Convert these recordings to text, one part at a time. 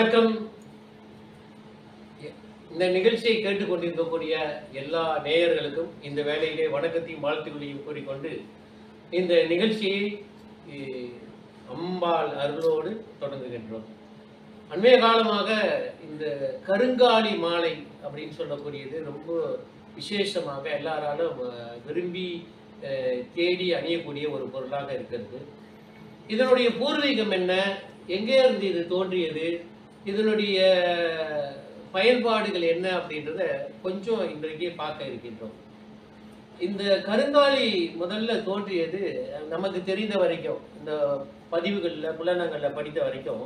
வணக்கம் இந்த நிகழ்ச்சியை கேட்டுக்கொண்டிருக்கக்கூடிய எல்லா நேயர்களுக்கும் இந்த வேளையிலே வணக்கத்தையும் வாழ்த்துக்களையும் கூறிக்கொண்டு இந்த நிகழ்ச்சியை eh, அம்பாள் அருளோடு தொடங்குகின்றோம் அண்மைய காலமாக இந்த கருங்காலி மாலை அப்படின்னு சொல்லக்கூடியது ரொம்ப விசேஷமாக எல்லாராலும் அஹ், விரும்பி அஹ், தேடி அணியக்கூடிய ஒரு பொருளாக இருக்கிறது இதனுடைய பூர்வீகம் என்ன எங்கே இருந்து இது தோன்றியது இதனுடைய பயன்பாடுகள் என்ன அப்படின்றத கொஞ்சம் இன்றைக்கே பார்க்க இருக்கின்றோம் இந்த கருங்காலி முதல்ல தோன்றியது நமக்கு தெரிந்த வரைக்கும் இந்த பதிவுகளில் புலனங்களில் படித்த வரைக்கும்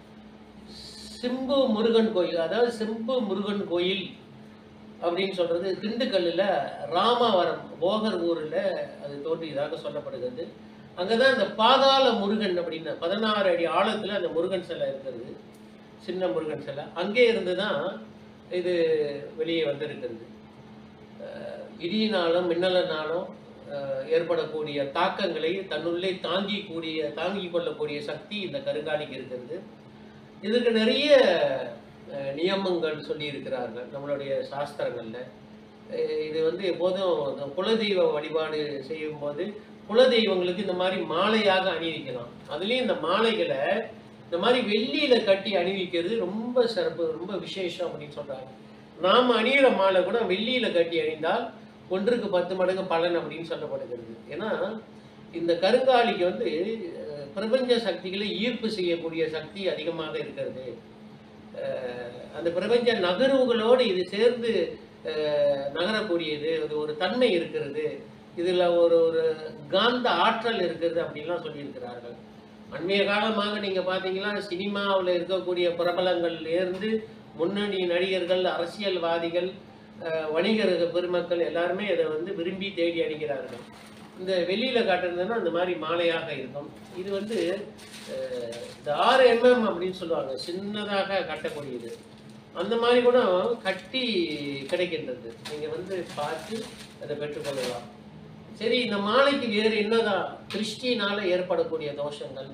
சிம்பு முருகன் கோயில் அதாவது சிம்பு முருகன் கோயில் அப்படின்னு சொல்றது திண்டுக்கல்லில் ராமாவரம் போகர் ஊரில் அது தோன்றியதாக சொல்லப்படுகிறது அங்கதான் இந்த பாதாள முருகன் அப்படின்னு பதினாறு அடி ஆழத்துல அந்த முருகன் சிலை இருக்கிறது சின்ன முருகன் சிலை அங்கே இருந்து தான் இது வெளியே வந்திருக்கிறது அஹ் இடியினாலும் மின்னலினாலும் அஹ் ஏற்படக்கூடிய தாக்கங்களை தன்னுள்ளே தாங்கி கூடிய தாங்கி கொள்ளக்கூடிய சக்தி இந்த கருங்காலிக்கு இருக்கிறது இதுக்கு நிறைய அஹ், நியமங்கள் சொல்லி இருக்கிறார்கள் நம்மளுடைய சாஸ்திரங்கள்ல அஹ் இது வந்து எப்போதும் இந்த குலதெய்வ வழிபாடு செய்யும்போது குலதெய்வங்களுக்கு இந்த மாதிரி மாலையாக அணிவிக்கலாம் அதுலயும் இந்த மாலைகளை இந்த மாதிரி வெள்ளியில கட்டி அணிவிக்கிறது ரொம்ப சிறப்பு ரொம்ப விசேஷம் அப்படின்னு சொல்றாங்க நாம அணியிற மாலை கூட வெள்ளியில கட்டி அணிந்தால் ஒன்றுக்கு பத்து மடங்கு பலன் அப்படின்னு சொல்லப்படுகிறது ஏன்னா இந்த கருங்காலிக்கு வந்து அஹ், பிரபஞ்ச சக்திகளை ஈர்ப்பு செய்யக்கூடிய சக்தி அதிகமாக இருக்கிறது அஹ், அந்த பிரபஞ்ச நகர்வுகளோடு இது சேர்ந்து அஹ், நகரக்கூடியது அது ஒரு தன்மை இருக்கிறது இதுல ஒரு ஒரு காந்த ஆற்றல் இருக்கிறது அப்படின்லாம் சொல்லியிருக்கிறார்கள் அண்மைய காலமாக நீங்க பாத்தீங்கன்னா சினிமாவில் இருக்கக்கூடிய பிரபலங்கள்ல இருந்து முன்னணி நடிகர்கள் அரசியல்வாதிகள் அஹ், வணிகர் பெருமக்கள் எல்லாருமே இதை வந்து விரும்பி தேடி அணிகிறார்கள் இந்த வெளியில காட்டுறதுன்னா இந்த மாதிரி மாலையாக இருக்கும் இது வந்து அஹ், இந்த ஆறு எம்எம் அப்படின்னு சொல்லுவாங்க சின்னதாக கட்டக்கூடியது அந்த மாதிரி கூட கட்டி கிடைக்கின்றது நீங்க வந்து பார்த்து அதை பெற்றுக்கொள்ளலாம் சரி இந்த மாலைக்கு வேறு என்னதான் திருஷ்டினால ஏற்படக்கூடிய தோஷங்கள்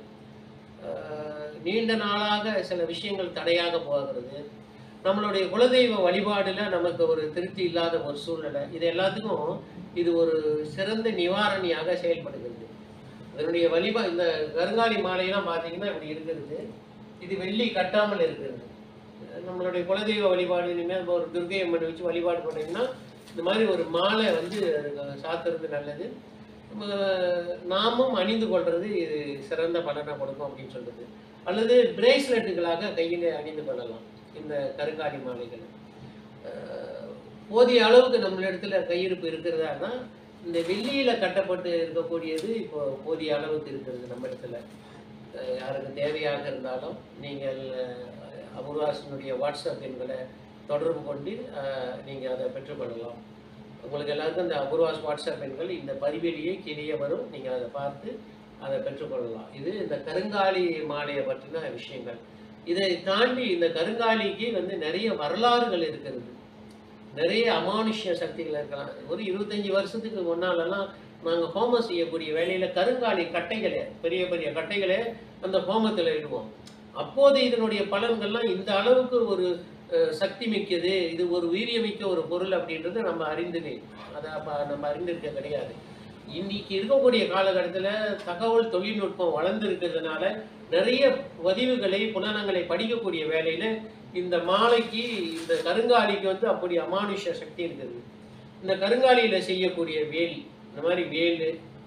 ஆஹ் நீண்ட நாளாக சில விஷயங்கள் தடையாக போகிறது நம்மளுடைய குலதெய்வ வழிபாடுல நமக்கு ஒரு திருப்தி இல்லாத ஒரு சூழ்நிலை இது எல்லாத்துக்கும் இது ஒரு சிறந்த நிவாரணியாக செயல்படுகிறது அதனுடைய வழிபா இந்த கருங்காலி மாலையெல்லாம் பார்த்தீங்கன்னா இப்படி இருக்கிறது இது வெள்ளி கட்டாமல் இருக்கிறது நம்மளுடைய குலதெய்வ வழிபாடு இனிமேல் ஒரு துர்கை அம்மன் வச்சு வழிபாடு பண்ணீங்கன்னா இந்த மாதிரி ஒரு மாலை வந்து அதுக்கு சாத்துறது நல்லது நம்ம நாமும் அணிந்து கொள்றது இது சிறந்த பலனை கொடுக்கும் அப்படின்னு சொல்றது அல்லது பிரேஸ்லெட்டுகளாக கையில் அணிந்து கொள்ளலாம் இந்த கருங்காலி மாலைகள் அஹ், போதிய அளவுக்கு நம்மளிடத்துல கையிருப்பு இருக்கிறதானா இந்த வெள்ளியில கட்டப்பட்டு இருக்கக்கூடியது இப்போ போதிய அளவுக்கு இருக்கிறது நம்ம இடத்துல அஹ், யாருக்கு தேவையாக இருந்தாலும் நீங்கள் அஹ், அபூர்வாசனுடைய வாட்ஸ்அப் எண்களை தொடர்பு கொண்டு அஹ், நீங்க அதை பெற்றுக்கொள்ளலாம் உங்களுக்கு எல்லாருக்கும் இந்த அபூர்வாஸ் வாட்ஸ்அப் எண்கள் இந்த பதிவெளியே கீழே வரும் நீங்கள் அதை பார்த்து அதை பெற்றுக்கொள்ளலாம் இது இந்த கருங்காலி மாலையை பற்றின விஷயங்கள் இதை தாண்டி இந்த கருங்காலிக்கு வந்து நிறைய வரலாறுகள் இருக்கிறது நிறைய அமானுஷ்ய சக்திகள் இருக்கலாம் ஒரு இருபத்தஞ்சி வருஷத்துக்கு முன்னாலெல்லாம் நாங்கள் ஹோமம் செய்யக்கூடிய வேலையில கருங்காலி கட்டைகளை பெரிய பெரிய கட்டைகளை அந்த ஹோமத்தில் இடுவோம் அப்போது இதனுடைய பலன்கள்லாம் இந்த அளவுக்கு ஒரு அஹ், சக்தி மிக்கது இது ஒரு வீரியமிக்க ஒரு பொருள் அப்படின்றது நம்ம அறிந்ததே அதை அப்ப நம்ம அறிந்திருக்க கிடையாது இன்னைக்கு இருக்கக்கூடிய காலகட்டத்தில் தகவல் தொழில்நுட்பம் வளர்ந்து இருக்கிறதுனால நிறைய பதிவுகளை புலனங்களை படிக்கக்கூடிய வேலையில இந்த மாலைக்கு இந்த கருங்காலிக்கு வந்து அப்படி அமானுஷ சக்தி இருக்குது இந்த கருங்காலியில செய்யக்கூடிய வேல் இந்த மாதிரி வேலு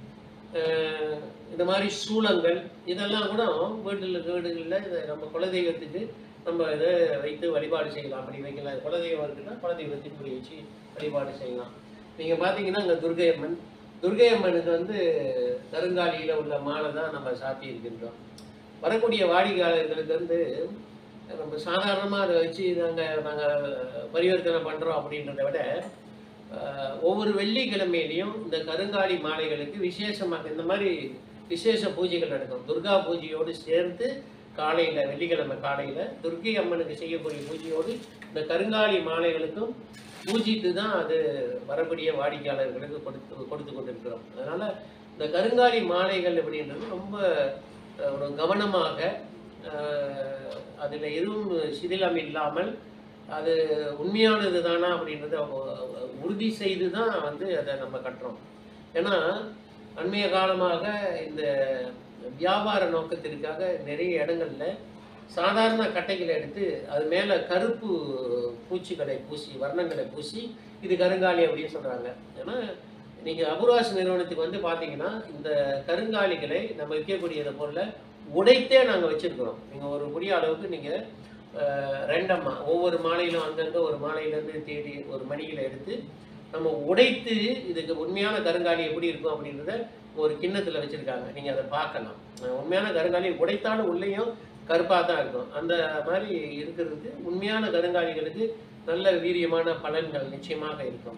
அஹ், இந்த மாதிரி சூளங்கள் இதெல்லாம் கூட வீட்டில் வீடுகளில் இதை நம்ம குலதெய்வத்துக்கு நம்ம இதை வைத்து வழிபாடு செய்யலாம் அப்படி வைக்கலாம் குலதெய்வம் இருக்குன்னா குலதெய்வத்துக்கு இப்படி வச்சு வழிபாடு செய்யலாம் நீங்கள் பார்த்தீங்கன்னா இங்கே துர்கை அம்மன் துர்கை அம்மனுக்கு வந்து கருங்காலியில் உள்ள மாலை தான் நம்ம சாத்தி இருக்கின்றோம் வரக்கூடிய வாடிக்கையாளர்களுக்கு வந்து நம்ம சாதாரணமாக அதை வச்சு நாங்கள் நாங்கள் பரிவர்த்தனை பண்ணுறோம் அப்படின்றத விட ஆஹ், ஒவ்வொரு வெள்ளிக்கிழமையிலையும் இந்த கருங்காலி மாலைகளுக்கு விசேஷமாக இந்த மாதிரி விசேஷ பூஜைகள் நடக்கும் துர்கா பூஜையோடு சேர்த்து காலையில் வெள்ளிக்கிழமை காலையில் துர்க்கை அம்மனுக்கு செய்யக்கூடிய பூஜையோடு இந்த கருங்காலி மாலைகளுக்கும் பூஜித்து தான் அது வரக்கூடிய வாடிக்கையாளர்களுக்கு கொடுத்து கொடுத்து கொண்டிருக்கிறோம் அதனால இந்த கருங்காலி மாலைகள் அப்படின்றது ரொம்ப அஹ், ஒரு கவனமாக அஹ், அதில் எதுவும் சிதிலம் இல்லாமல் அது உண்மையானது தானா அப்படின்றத அவங்க உறுதி செய்து தான் வந்து அதை நம்ம கட்டுறோம் ஏன்னா அண்மைய காலமாக இந்த வியாபார நோக்கத்திற்காக நிறைய இடங்கள்ல சாதாரண கட்டைகளை எடுத்து அது மேலே கருப்பு பூச்சிகளை பூசி வர்ணங்களை பூசி இது கருங்காலி அப்படின்னு சொல்கிறாங்க ஏன்னா நீங்கள் அபுராஸ் நிறுவனத்துக்கு வந்து பார்த்தீங்கன்னா இந்த கருங்காலிகளை நம்ம விற்கக்கூடிய இந்த பொருளை உடைத்தே நாங்கள் வச்சுருக்கிறோம் நீங்கள் ஒரு முடிய அளவுக்கு நீங்கள் ரெண்டம்மா ஒவ்வொரு மாலையிலும் அங்கங்கே ஒரு மாலையிலேருந்து தேடி ஒரு மணிகளை எடுத்து நம்ம உடைத்து இதுக்கு உண்மையான கருங்காலி எப்படி இருக்கும் அப்படின்றத ஒரு கிண்ணத்தில் வச்சுருக்காங்க நீங்கள் அதை பார்க்கலாம் அஹ் உண்மையான கருங்காலி உடைத்தாலும் உள்ளேயும் கருப்பாக தான் இருக்கும் அந்த மாதிரி இருக்கிறதுக்கு உண்மையான கருங்காலிகளுக்கு நல்ல வீரியமான பலன்கள் நிச்சயமாக இருக்கும்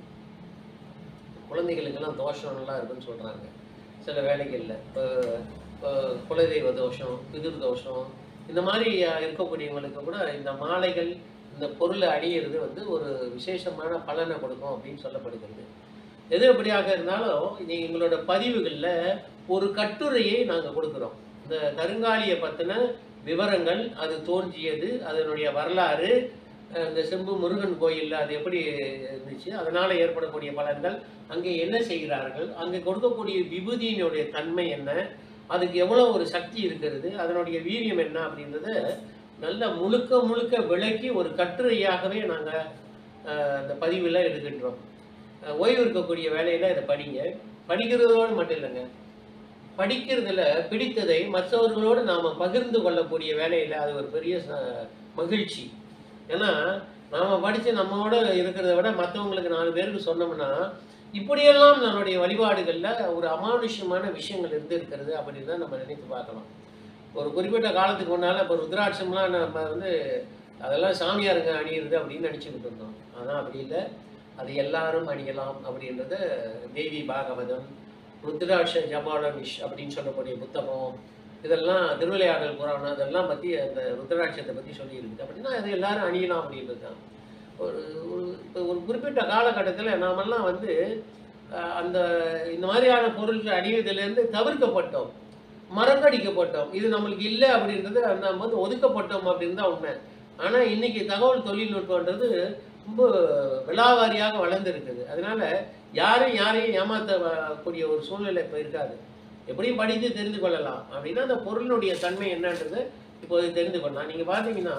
குழந்தைகளுக்கெல்லாம் தோஷம் நல்லா இருக்குன்னு சொல்கிறாங்க சில வேலைகளில் இப்போ இப்போ குலதெய்வ தோஷம் பிதிர் தோஷம் இந்த மாதிரி அஹ், இருக்கக்கூடியவங்களுக்கு கூட இந்த மாலைகள் இந்த பொருளை அணியிறது வந்து ஒரு விசேஷமான பலனை கொடுக்கும் அப்படின்னு சொல்லப்படுகிறது எது எப்படியாக இருந்தாலும் இது எங்களோட பதிவுகளில் ஒரு கட்டுரையை நாங்கள் கொடுக்குறோம் இந்த கருங்காலியை பற்றின விவரங்கள் அது தோன்றியது அதனுடைய வரலாறு அஹ் இந்த செம்பு முருகன் கோயிலில் அது எப்படி இருந்துச்சு அதனால் ஏற்படக்கூடிய பலன்கள் அங்கே என்ன செய்கிறார்கள் அங்கே கொடுக்கக்கூடிய விபூதியினுடைய தன்மை என்ன அதுக்கு எவ்வளோ ஒரு சக்தி இருக்கிறது அதனுடைய வீரியம் என்ன அப்படின்றத நல்ல முழுக்க முழுக்க விளக்கி ஒரு கட்டுரையாகவே நாங்கள் அந்த பதிவில் எடுக்கின்றோம் அஹ் ஓய்வு இருக்கக்கூடிய வேலையில் இதை படிங்க படிக்கிறதோடு மட்டும் இல்லைங்க படிக்கிறதுல பிடித்ததை மற்றவர்களோடு நாம் பகிர்ந்து கொள்ளக்கூடிய வேலையில் அது ஒரு பெரிய ச- மகிழ்ச்சி ஏன்னா நாம் படித்து நம்மோட இருக்கிறத விட மற்றவங்களுக்கு நாலு பேருக்கு சொன்னோம்னா இப்படியெல்லாம் நம்மளுடைய வழிபாடுகளில் ஒரு அமானுஷ்யமான விஷயங்கள் இருந்து இருக்கிறது அப்படின்னு தான் நம்ம நினைத்து பார்க்கலாம் ஒரு குறிப்பிட்ட காலத்துக்கு முன்னால் இப்போ ருத்ராட்சம்லாம் நம்ம வந்து அதெல்லாம் சாமியாருங்க அணியிறது அப்படின்னு நினச்சிக்கிட்டு இருந்தோம் ஆனால் அப்படி இல்லை அது எல்லாரும் அணியலாம் அப்படின்றத தேவி பாகவதம் ருத்ராட்ச ஜபாலனிஷ் அப்படின்னு சொல்லக்கூடிய புத்தகம் இதெல்லாம் திருவிளையாடல் புராணம் இதெல்லாம் பற்றி அந்த ருத்ராட்சத்தை பற்றி சொல்லியிருக்குது அப்படின்னா அது எல்லாரும் அணியலாம் அப்படின்றது தான் ஒரு ஒரு இப்போ ஒரு குறிப்பிட்ட காலகட்டத்தில் நாமெல்லாம் வந்து அஹ், அந்த இந்த மாதிரியான பொருட்கள் அணிவதிலிருந்து தவிர்க்கப்பட்டோம் மறக்கடிக்கப்பட்டோம் இது நம்மளுக்கு இல்லை அப்படின்றது நம்ம வந்து ஒதுக்கப்பட்டோம் அப்படின்னு தான் உண்மை ஆனால் இன்னைக்கு தகவல் தொழில்நுட்பன்றது ரொம்ப விழாவாரியாக வளர்ந்துருக்குது அதனால யாரும் யாரையும் ஏமாற்றக்கூடிய ஒரு சூழ்நிலை இப்போ இருக்காது எப்படியும் படித்து தெரிந்து கொள்ளலாம் அப்படின்னா அந்த பொருளினுடைய தன்மை என்னன்றது இப்போது தெரிந்து கொள்ளலாம் நீங்கள் பார்த்தீங்கன்னா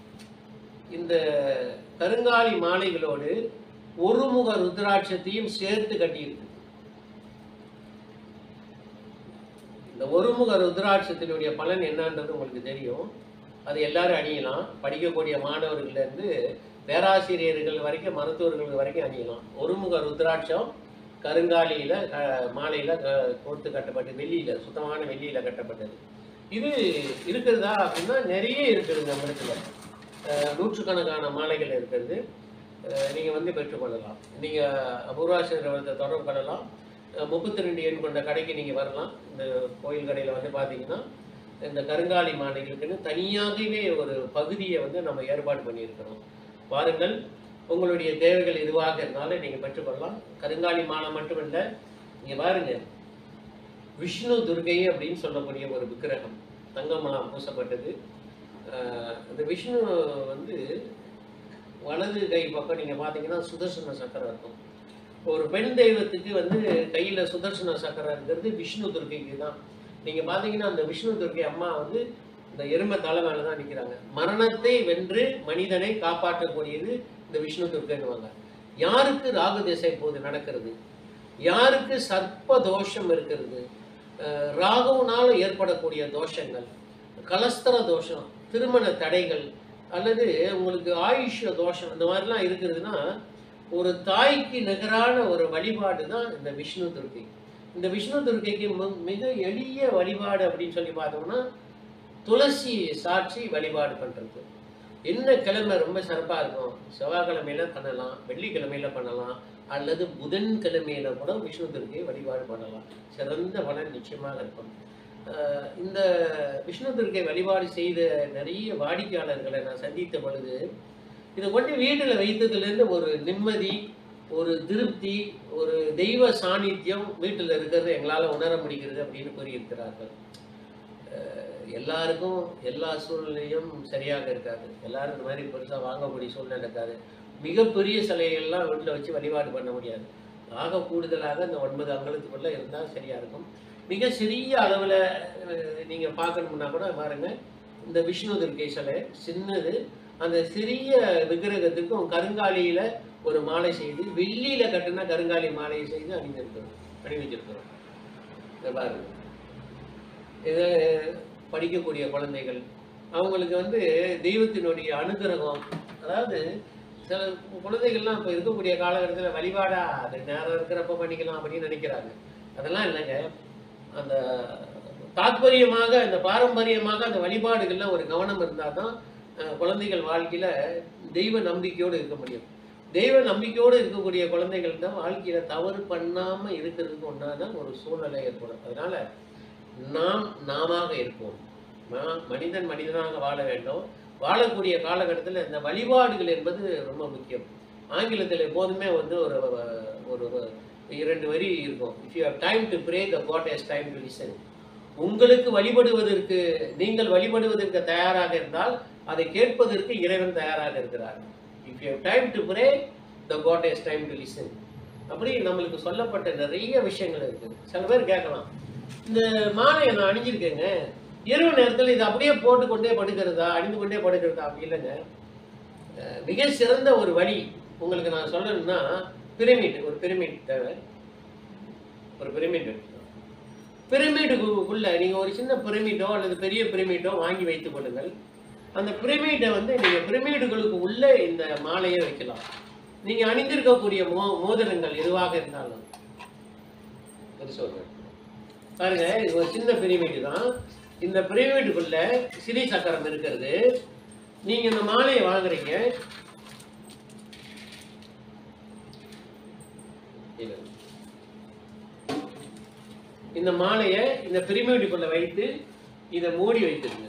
இந்த கருங்காலி மாலைகளோடு ஒருமுக ருத்ராட்சத்தையும் சேர்த்து கட்டியிருக்கு இந்த ஒருமுக ருத்ராட்சத்தினுடைய பலன் என்னன்றது உங்களுக்கு தெரியும் அது எல்லாரும் அணியலாம் படிக்கக்கூடிய மாணவர்கள்ல இருந்து பேராசிரியர்கள் வரைக்கும் மருத்துவர்கள் வரைக்கும் அணியலாம் ஒருமுக ருத்ராட்சம் கருங்காலியில அஹ், மாலையில க- கோர்த்து கட்டப்பட்டு வெள்ளியில சுத்தமான வெள்ளியில கட்டப்பட்டது இது இருக்கிறதா அப்படின்னா நிறைய இருக்குது நம்ம இடத்துல அஹ், நூற்றுக்கணக்கான மாலைகள் இருக்கிறது அஹ், நீங்க வந்து பெற்றுக்கொள்ளலாம் நீங்க அபூர்வாசிரியத்தை தொடர்பு கொள்ளலாம் முப்பத்தி ரெண்டு எண் கொண்ட கடைக்கு நீங்க வரலாம் இந்த கோயில் கடையில வந்து பாத்தீங்கன்னா இந்த கருங்காலி மாலைகளுக்குன்னு தனியாகவே ஒரு பகுதியை வந்து நம்ம ஏற்பாடு பண்ணியிருக்கிறோம் வாருங்கள் உங்களுடைய தேவைகள் எதுவாக இருந்தாலும் நீங்க பெற்றுக்கொள்ளலாம் கருங்காலி மாலை மட்டுமல்ல நீங்க பாருங்க விஷ்ணு துர்கை அப்படின்னு சொல்லக்கூடிய ஒரு விக்கிரகம் தங்கமலாம் பூசப்பட்டது ஆஹ் இந்த விஷ்ணு வந்து வலது கை பக்கம் நீங்க பாத்தீங்கன்னா சுதர்சன சக்கரம் இருக்கும் ஒரு பெண் தெய்வத்துக்கு வந்து கையில சுதர்சன சக்கரம் இருக்கிறது விஷ்ணு துர்க்கைக்கு தான் நீங்க பாத்தீங்கன்னா அந்த விஷ்ணு துர்க்கை அம்மா வந்து இந்த எருமை தலை மேல தான் நிக்கிறாங்க மரணத்தை வென்று மனிதனை காப்பாற்றக்கூடியது இந்த விஷ்ணு துர்க்கைன்னுவாங்க யாருக்கு ராகு திசை இப்போது நடக்கிறது யாருக்கு சர்ப்ப தோஷம் இருக்கிறது அஹ் ராகுவினால ஏற்படக்கூடிய தோஷங்கள் கலஸ்தர தோஷம் திருமண தடைகள் அல்லது உங்களுக்கு ஆயுஷ்ய தோஷம் இந்த மாதிரிலாம் இருக்கிறதுனா ஒரு தாய்க்கு நிகரான ஒரு வழிபாடு தான் இந்த விஷ்ணு துர்க்கை இந்த விஷ்ணு துர்க்கைக்கு மி- மிக எளிய வழிபாடு அப்படின்னு சொல்லி பார்த்தோம்னா துளசி சாட்சி வழிபாடு பண்றது என்ன கிழமை ரொம்ப சிறப்பா இருக்கும் செவ்வாய்க்கிழமையில பண்ணலாம் வெள்ளிக்கிழமையில பண்ணலாம் அல்லது புதன் கிழமையில கூட விஷ்ணு துர்க்கையை வழிபாடு பண்ணலாம் சிறந்த பலன் நிச்சயமாக இருக்கும் ஆஹ் இந்த விஷ்ணு துர்க்கை வழிபாடு செய்த நிறைய வாடிக்கையாளர்களை நான் சந்தித்த பொழுது இதை கொண்டு வீட்டில் வைத்ததுலேருந்து ஒரு நிம்மதி ஒரு திருப்தி ஒரு தெய்வ சாநித்தியம் வீட்டில் இருக்கிறது எங்களால் உணர முடிகிறது அப்படின்னு கூறியிருக்கிறார்கள் அஹ் எல்லாருக்கும் எல்லா சூழ்நிலையும் சரியாக இருக்காது எல்லாரும் இந்த மாதிரி பெருசாக வாங்கக்கூடிய சூழ்நிலை இருக்காது மிகப்பெரிய சிலைகள்லாம் வீட்டில் வச்சு வழிபாடு பண்ண முடியாது ஆக கூடுதலாக இந்த ஒன்பது அங்கலத்துக்குள்ளே இருந்தால் சரியா இருக்கும் மிக சிறிய அளவில் நீங்கள் பார்க்கணும்னா கூட பாருங்க இந்த விஷ்ணு துர்க்கை சிலை சின்னது அந்த சிறிய விக்கிரகத்துக்கும் கருங்காலியில் ஒரு மாலை செய்து வெள்ளியில் கட்டின கருங்காலி மாலையை செய்து அணிந்திருக்கிறோம் அணிவிச்சிருக்கிறோம் இதை பாருங்க இதை படிக்கக்கூடிய குழந்தைகள் அவங்களுக்கு வந்து தெய்வத்தினுடைய அனுகிரகம் அதாவது சில குழந்தைகள்லாம் இப்போ இருக்கக்கூடிய காலகட்டத்தில் வழிபாடா அது நேரம் இருக்கிறப்ப பண்ணிக்கலாம் அப்படின்னு நினைக்கிறாங்க அதெல்லாம் இல்லைங்க அந்த தாத்பரியமாக அந்த பாரம்பரியமாக அந்த வழிபாடுகள்ல ஒரு கவனம் இருந்தால் தான் அஹ், குழந்தைகள் வாழ்க்கையில தெய்வ நம்பிக்கையோடு இருக்க முடியும் தெய்வ நம்பிக்கையோடு இருக்கக்கூடிய குழந்தைகள் தான் வாழ்க்கையில தவறு பண்ணாம இருக்கிறதுக்கு ஒன்றாதான் ஒரு சூழ்நிலை ஏற்படும் அதனால நாம் நாமாக இருப்போம் ம- மனிதன் மனிதனாக வாழ வேண்டும் வாழக்கூடிய காலகட்டத்தில் இந்த வழிபாடுகள் என்பது ரொம்ப முக்கியம் ஆங்கிலத்தில் எப்போதுமே வந்து ஒரு ஒரு இரண்டு வரி இருக்கும் if you have time to pray the god has time to listen உங்களுக்கு வழிபடுவதற்கு நீங்கள் வழிபடுவதற்கு தயாராக இருந்தால் அதை கேட்பதற்கு இறைவன் தயாராக இருக்கிறார் if you time to pray the god has time to listen அப்படி நம்மளுக்கு சொல்லப்பட்ட நிறைய விஷயங்கள் இருக்குது சில பேர் கேட்கலாம் இந்த மாலையை நான் அணிஞ்சிருக்கேங்க இரவு நேரத்தில் இது அப்படியே போட்டுக்கொண்டே படுக்கிறதா அணிந்து கொண்டே படுக்கிறதா அப்படி இல்லைங்க அஹ் மிக சிறந்த ஒரு வழி உங்களுக்கு நான் சொல்லணும்னா பிரமிட் ஒரு பிரமிட் தேவை ஒரு பிரமிட் வைக்கணும் பிரமிடுக்குள்ள நீங்க ஒரு சின்ன பிரமிடோ அல்லது பெரிய பிரமிடோ வாங்கி வைத்துக் கொள்ளுங்கள் அந்த பிரமிடை வந்து நீங்க பிரமிடுகளுக்கு உள்ள இந்த மாலையை வைக்கலாம் நீங்க அணிந்திருக்கக்கூடிய மோ மோதிரங்கள் எதுவாக இருந்தாலும் ஒரு சொல்றேன் பாருங்க இது ஒரு சின்ன பிரமிடு தான் இந்த பிரமிடுக்குள்ள சிறி சக்கரம் இருக்கிறது நீங்க இந்த மாலையை வாங்குறீங்க இது. இந்த மாலையை இந்த பிரமிடுக்குள்ள வைத்து இதை மூடி வைத்திருங்க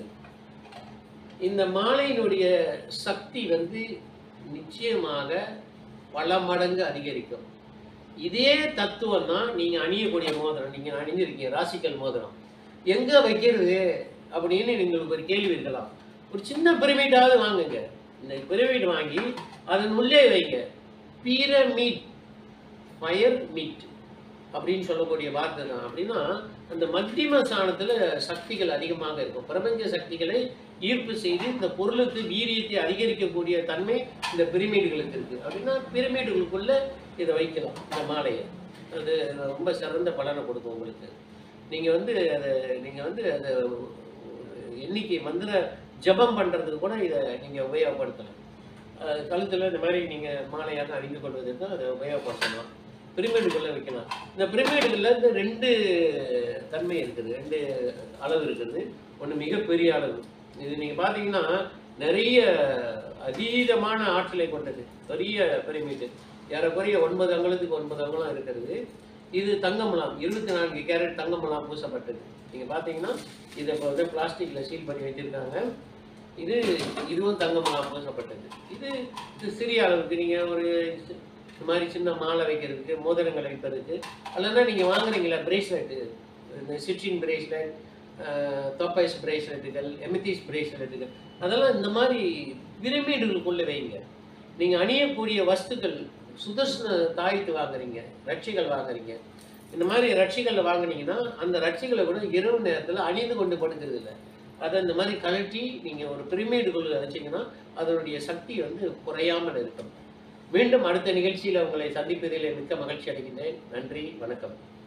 இந்த மாலையினுடைய சக்தி வந்து நிச்சயமாக பல மடங்கு அதிகரிக்கும் இதே தத்துவம் தான் நீங்க அணியக்கூடிய மோதிரம் நீங்க அணிஞ்சிருக்கீங்க ராசிக்கல் மோதிரம் எங்க வைக்கிறது அப்படின்னு உங்களுக்கு ஒரு கேள்வி இருக்கலாம் ஒரு சின்ன பிரமிடாவது வாங்குங்க இந்த பிரமிட் வாங்கி அதன் உள்ளே வைங்க பிரமிட் ஃபயர் மீட் அப்படின்னு சொல்லக்கூடிய வார்த்தை தான் அப்படின்னா அந்த மத்தியம ஸ்தானத்துல சக்திகள் அதிகமாக இருக்கும் பிரபஞ்ச சக்திகளை ஈர்ப்பு செய்து இந்த பொருளுக்கு வீரியத்தை அதிகரிக்கக்கூடிய தன்மை இந்த பிரமிடுகளுக்கு இருக்கு அப்படின்னா பிரமிடுகளுக்குள்ள இதை வைக்கலாம் இந்த மாலையை அது ரொம்ப சிறந்த பலனை கொடுக்கும் உங்களுக்கு நீங்க வந்து அதை நீங்க வந்து அதை எண்ணிக்கை மந்திர ஜபம் பண்றதுக்கு கூட இதை நீங்க உபயோகப்படுத்தலாம் அஹ் கழுத்துல இந்த மாதிரி நீங்க மாலையாக அணிந்து கொள்வதற்கு அதை உபயோகப்படுத்தலாம் பிரமிடுக்குள்ள வைக்கலாம் இந்த பிரமிடுகள்ல இருந்து ரெண்டு தன்மை இருக்குது ரெண்டு அளவு இருக்குது ஒன்று மிகப்பெரிய அளவு இது நீங்க பார்த்தீங்கன்னா நிறைய அதீதமான ஆற்றலை கொண்டது பெரிய பிரமிடு ஏறக்குறைய ஒன்பது அங்குலத்துக்கு ஒன்பது அங்குலம் இருக்கிறது இது தங்கமலாம் இருபத்தி நான்கு கேரட் தங்கமலாம் பூசப்பட்டது நீங்க பார்த்தீங்கன்னா இதை இப்போ வந்து பிளாஸ்டிக்ல சீல் பண்ணி வச்சிருக்காங்க இது இதுவும் தங்கமலாம் பூசப்பட்டது இது இது சிறிய அளவுக்கு நீங்க ஒரு இந்த மாதிரி சின்ன மாலை வைக்கிறதுக்கு மோதிரங்கள் வைப்பதற்கு அல்லனா நீங்க வாங்குறீங்களா பிரேஸ்லெட்டு இந்த சிட்சின் பிரேஸ்லெட் தொப்பைஸ் பிரேஸ்லெட்டுகள் எமித்திஸ் பிரேஸ்லெட்டுகள் அதெல்லாம் இந்த மாதிரி பிரமிடுகளுக்குள்ள வைங்க நீங்க அணியக்கூடிய வஸ்துக்கள் சுதர்சன தாயத்து வாங்குறீங்க ரட்சிகள் வாங்குறீங்க இந்த மாதிரி ரட்சிகள் வாங்குனீங்கன்னா அந்த ரட்சிகளை கூட இரவு நேரத்தில் அணிந்து கொண்டு படுக்கிறது இல்லை அதை இந்த மாதிரி கழட்டி நீங்கள் ஒரு பிரமிடுக்குள்ள வச்சீங்கன்னா அதனுடைய சக்தி வந்து குறையாமல் இருக்கும் மீண்டும் அடுத்த நிகழ்ச்சியில் உங்களை சந்திப்பதில் மிக்க மகிழ்ச்சி அடைகின்றேன் நன்றி வணக்கம்